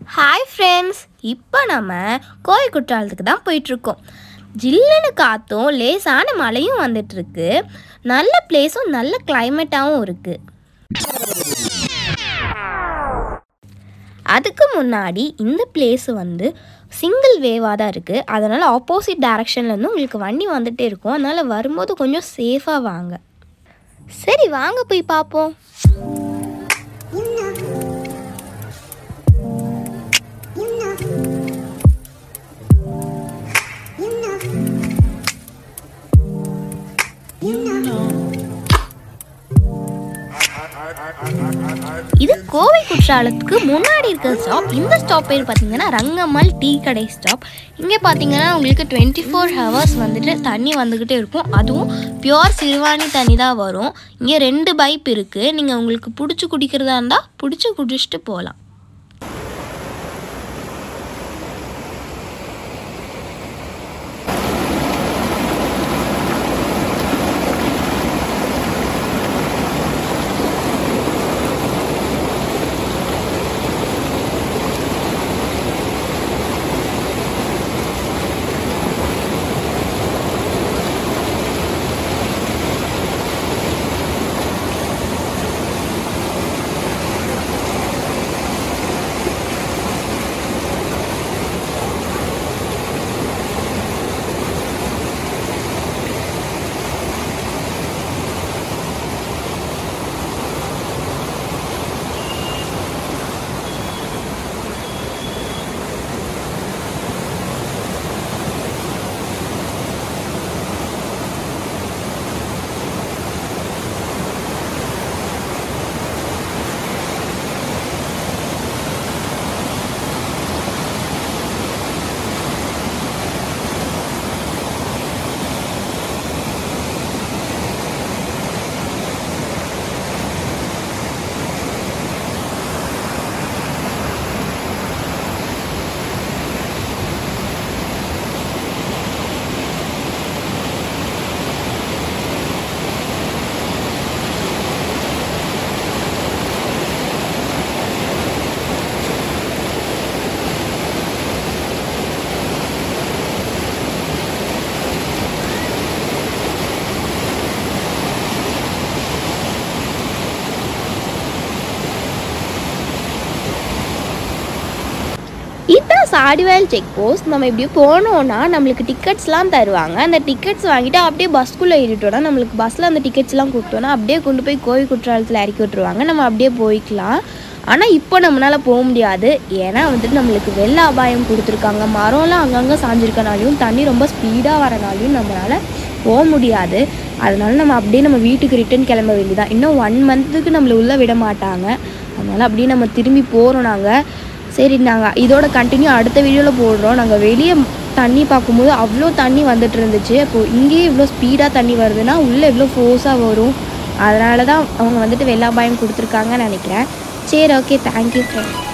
hi friends இப்போ நம்ம கோயில் குற்றாலத்துக்கு தான் போயிட்டுருக்கோம் ஜில்லுன்னு காற்றும் லேசான மழையும் வந்துட்டுருக்கு நல்ல பிளேஸும் நல்ல கிளைமேட்டாகவும் இருக்குது அதுக்கு முன்னாடி இந்த பிளேஸ் வந்து சிங்கிள் வேவாக தான் இருக்குது அதனால் ஆப்போசிட் டைரக்ஷன்லேருந்து உங்களுக்கு வண்டி வந்துகிட்டே இருக்கும் அதனால் வரும்போது கொஞ்சம் சேஃபாக வாங்க சரி வாங்க போய் பார்ப்போம் இது கோவை குற்றாலத்துக்கு முன்னாடி இருக்கிற ஸ்டாப் இந்த ஸ்டாப் பேர் பார்த்தீங்கன்னா ரங்கம்மாள் டீ கடை ஸ்டாப் இங்கே பார்த்தீங்கன்னா உங்களுக்கு டுவெண்ட்டி ஃபோர் ஹவர்ஸ் வந்துட்டு தண்ணி வந்துக்கிட்டே இருக்கும் அதுவும் பியோர் சிறுவாணி தண்ணி தான் வரும் இங்கே ரெண்டு பைப் இருக்குது நீங்கள் உங்களுக்கு பிடிச்சி குடிக்கிறதா இருந்தால் பிடிச்சி குடிச்சிட்டு போகலாம் இதுதான் சாடிவேல் செக் போஸ்ட் நம்ம இப்படி போனோன்னா நம்மளுக்கு டிக்கெட்ஸ்லாம் தருவாங்க அந்த டிக்கெட்ஸ் வாங்கிட்டு அப்படியே பஸ்க்குள்ளே ஏறிட்டோன்னா நம்மளுக்கு பஸ்ஸில் அந்த டிக்கெட்ஸ்லாம் கொடுத்தோன்னா அப்படியே கொண்டு போய் கோயில் குற்றாலத்தில் இறக்கி விட்ருவாங்க நம்ம அப்படியே போய்க்கலாம் ஆனால் இப்போ நம்மளால் போக முடியாது ஏன்னா வந்துட்டு நம்மளுக்கு வெள்ள அபாயம் கொடுத்துருக்காங்க மரம்லாம் அங்கங்கே சாஞ்சிருக்கனாலையும் தண்ணி ரொம்ப ஸ்பீடாக வரனாலையும் நம்மளால் போக முடியாது அதனால நம்ம அப்படியே நம்ம வீட்டுக்கு ரிட்டர்ன் கிளம்ப வேண்டியதான் இன்னும் ஒன் மந்த்துக்கு நம்மளை உள்ளே விட மாட்டாங்க அதனால் அப்படியே நம்ம திரும்பி போகிறோம் நாங்கள் சரி நாங்கள் இதோட கண்டினியூ அடுத்த வீடியோவில் போடுறோம் நாங்கள் வெளியே தண்ணி பார்க்கும்போது அவ்வளோ தண்ணி வந்துட்டு இருந்துச்சு அப்போது இங்கேயே இவ்வளோ ஸ்பீடாக தண்ணி வருதுன்னா உள்ளே இவ்வளோ ஃபோர்ஸாக வரும் அதனால தான் அவங்க வந்துட்டு வெள்ளாபாயம் கொடுத்துருக்காங்கன்னு நினைக்கிறேன் சரி ஓகே தேங்க்யூ ஃப்ரெண்ட்